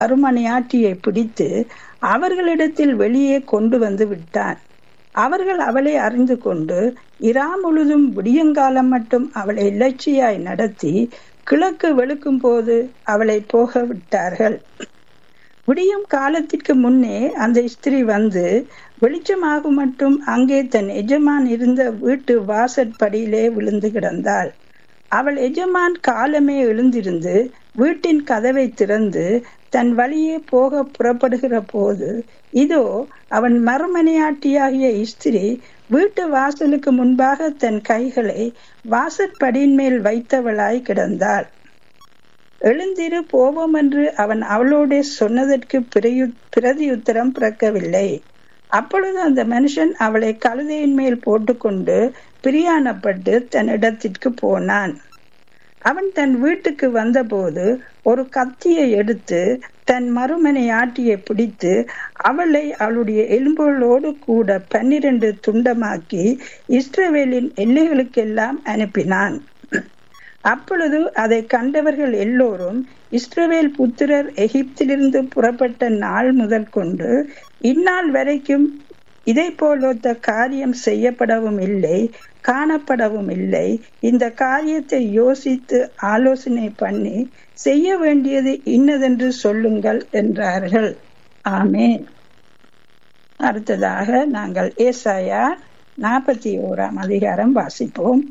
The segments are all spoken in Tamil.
அருமனையாட்டியை பிடித்து அவர்களிடத்தில் வெளியே கொண்டு வந்து விட்டான் அவர்கள் அவளை அறிந்து கொண்டு இரா முழுதும் விடியங்காலம் மட்டும் அவளை இலட்சியாய் நடத்தி கிழக்கு வெளுக்கும் போது அவளை போக விட்டார்கள் விடியும் காலத்திற்கு முன்னே அந்த ஸ்திரீ வந்து வெளிச்சமாகும் மட்டும் அங்கே தன் எஜமான் இருந்த வீட்டு வாசற்படியிலே விழுந்து கிடந்தாள் அவள் எஜமான் காலமே எழுந்திருந்து வீட்டின் கதவை திறந்து தன் வழியே போக புறப்படுகிற போது இதோ அவன் மறுமனையாட்டியாகிய ஸ்திரீ வீட்டு வாசலுக்கு முன்பாக தன் கைகளை வாசற்படியின் மேல் வைத்தவளாய் கிடந்தாள் எழுந்திரு போவோம் என்று அவன் அவளோட சொன்னதற்கு பிரதியுத்தரம் பிறக்கவில்லை அப்பொழுது அந்த மனுஷன் அவளை கழுதையின் மேல் போட்டுக்கொண்டு பிரியாணப்பட்டு தன் இடத்திற்கு போனான் அவன் தன் வீட்டுக்கு வந்தபோது ஒரு கத்தியை எடுத்து தன் மறுமனை ஆட்டியை பிடித்து அவளை அவளுடைய எலும்புகளோடு கூட பன்னிரண்டு துண்டமாக்கி இஸ்ரவேலின் எல்லைகளுக்கெல்லாம் அனுப்பினான் அப்பொழுது அதை கண்டவர்கள் எல்லோரும் இஸ்ரவேல் புத்திரர் எகிப்திலிருந்து புறப்பட்ட நாள் முதல் கொண்டு இந்நாள் வரைக்கும் இதை போலொத்த காரியம் செய்யப்படவும் இல்லை காணப்படவும் இல்லை இந்த காரியத்தை யோசித்து ஆலோசனை பண்ணி செய்ய வேண்டியது இன்னதென்று சொல்லுங்கள் என்றார்கள் ஆமேன் அடுத்ததாக நாங்கள் ஏசாயா நாற்பத்தி ஓராம் அதிகாரம் வாசிப்போம்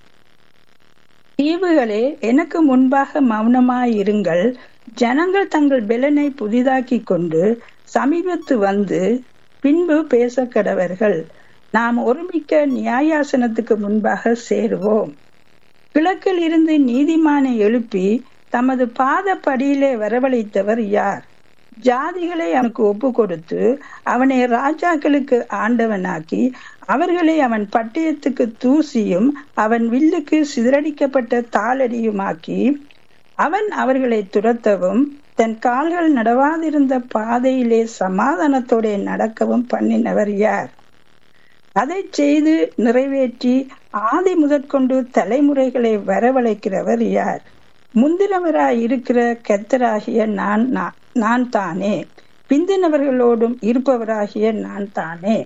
தீவுகளே எனக்கு முன்பாக மௌனமாயிருங்கள் ஜனங்கள் தங்கள் பெலனை புதிதாக்கி கொண்டு சமீபத்து வந்து பின்பு பேச கடவர்கள் நாம் ஒருமிக்க நியாயாசனத்துக்கு முன்பாக சேருவோம் கிழக்கில் இருந்து நீதிமானை எழுப்பி தமது பாத படியிலே வரவழைத்தவர் யார் ஜாதிகளை அவனுக்கு ஒப்பு கொடுத்து அவனை ராஜாக்களுக்கு ஆண்டவனாக்கி அவர்களை அவன் பட்டயத்துக்கு தூசியும் அவன் வில்லுக்கு சிதறடிக்கப்பட்ட தாளடியுமாக்கி அவன் அவர்களை துரத்தவும் தன் கால்கள் நடவாதிருந்த பாதையிலே சமாதானத்தோட நடக்கவும் பண்ணினவர் யார் அதை செய்து நிறைவேற்றி ஆதி முதற்கொண்டு தலைமுறைகளை வரவழைக்கிறவர் யார் முந்தினவராய் இருக்கிற கத்தராகிய நான் நான் தானே பிந்தினவர்களோடும் இருப்பவராகிய நான் தானே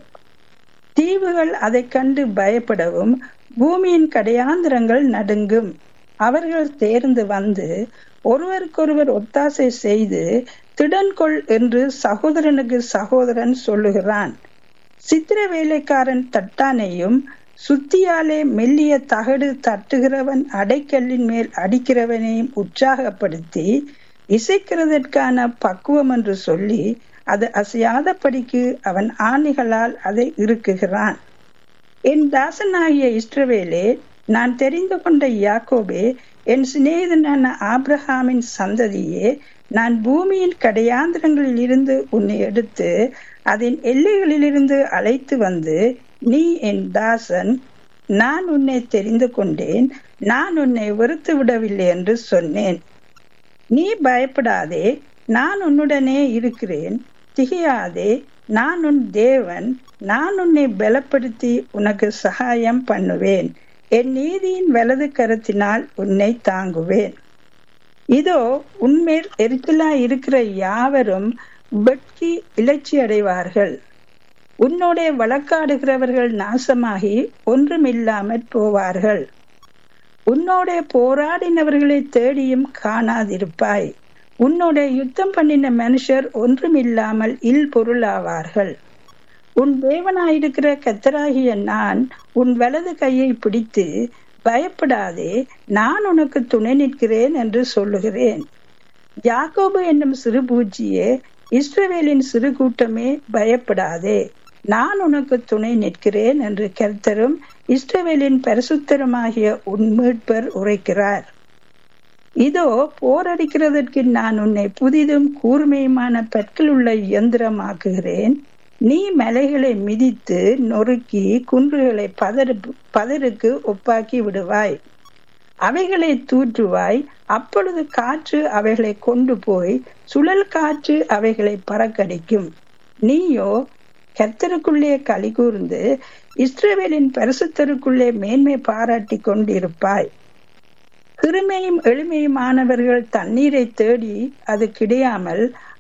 தீவுகள் அதை கண்டு பயப்படவும் பூமியின் கடையாந்திரங்கள் நடுங்கும் அவர்கள் தேர்ந்து வந்து ஒருவருக்கொருவர் ஒத்தாசை செய்து திடன்கொள் என்று சகோதரனுக்கு சகோதரன் சொல்லுகிறான் சித்திர வேலைக்காரன் தட்டானையும் சுத்தியாலே மெல்லிய தகடு தட்டுகிறவன் அடைக்கல்லின் மேல் அடிக்கிறவனையும் உற்சாகப்படுத்தி இசைக்கிறதற்கான பக்குவம் என்று சொல்லி அது அசையாதபடிக்கு அவன் ஆணிகளால் அதை இருக்குகிறான் என் தாசனாகிய இஸ்ரவேலே நான் தெரிந்து கொண்ட யாக்கோபே என் சிநேகிதனான ஆப்ரஹாமின் சந்ததியே நான் பூமியின் கடையாந்திரங்களில் இருந்து உன்னை எடுத்து அதன் எல்லைகளிலிருந்து அழைத்து வந்து நீ என் தாசன் நான் உன்னை தெரிந்து கொண்டேன் நான் உன்னை வெறுத்து விடவில்லை என்று சொன்னேன் நீ பயப்படாதே நான் உன்னுடனே இருக்கிறேன் திகையாதே நான் உன் தேவன் நான் உன்னை பலப்படுத்தி உனக்கு சகாயம் பண்ணுவேன் என் நீதியின் வலது கருத்தினால் உன்னை தாங்குவேன் இதோ உன்மேல் எரிச்சலா இருக்கிற யாவரும் வெட்கி இலச்சி அடைவார்கள் உன்னோட வழக்காடுகிறவர்கள் நாசமாகி ஒன்றுமில்லாமற் போவார்கள் உன்னோட போராடினவர்களை தேடியும் காணாதிருப்பாய் உன்னோட யுத்தம் பண்ணின மனுஷர் ஒன்றுமில்லாமல் இல் பொருளாவார்கள் உன் தேவனாயிருக்கிற கத்தராகிய நான் உன் வலது கையை பிடித்து பயப்படாதே நான் உனக்கு துணை நிற்கிறேன் என்று சொல்லுகிறேன் யாக்கோபு என்னும் சிறு பூஜ்ஜியே இஸ்ரவேலின் சிறு கூட்டமே பயப்படாதே நான் உனக்கு துணை நிற்கிறேன் என்று கர்த்தரும் இஸ்ரவேலின் பரிசுத்தருமாகிய உன் மீட்பர் உரைக்கிறார் இதோ போரடிக்கிறதற்கு நான் உன்னை புதிதும் கூர்மையுமான பற்கள் உள்ள இயந்திரமாக்குகிறேன் நீ மலைகளை மிதித்து நொறுக்கி குன்றுகளை பதறு பதருக்கு ஒப்பாக்கி விடுவாய் அவைகளை தூற்றுவாய் அப்பொழுது காற்று அவைகளை கொண்டு போய் சுழல் காற்று அவைகளை பறக்கடிக்கும் நீயோ கர்த்தருக்குள்ளே களி கூர்ந்து இஸ்ரேவேலின் பரிசுத்தருக்குள்ளே மேன்மை பாராட்டி கொண்டிருப்பாய் சிறுமையும் எளிமையுமானவர்கள் தண்ணீரை தேடி அது கிடையாமல்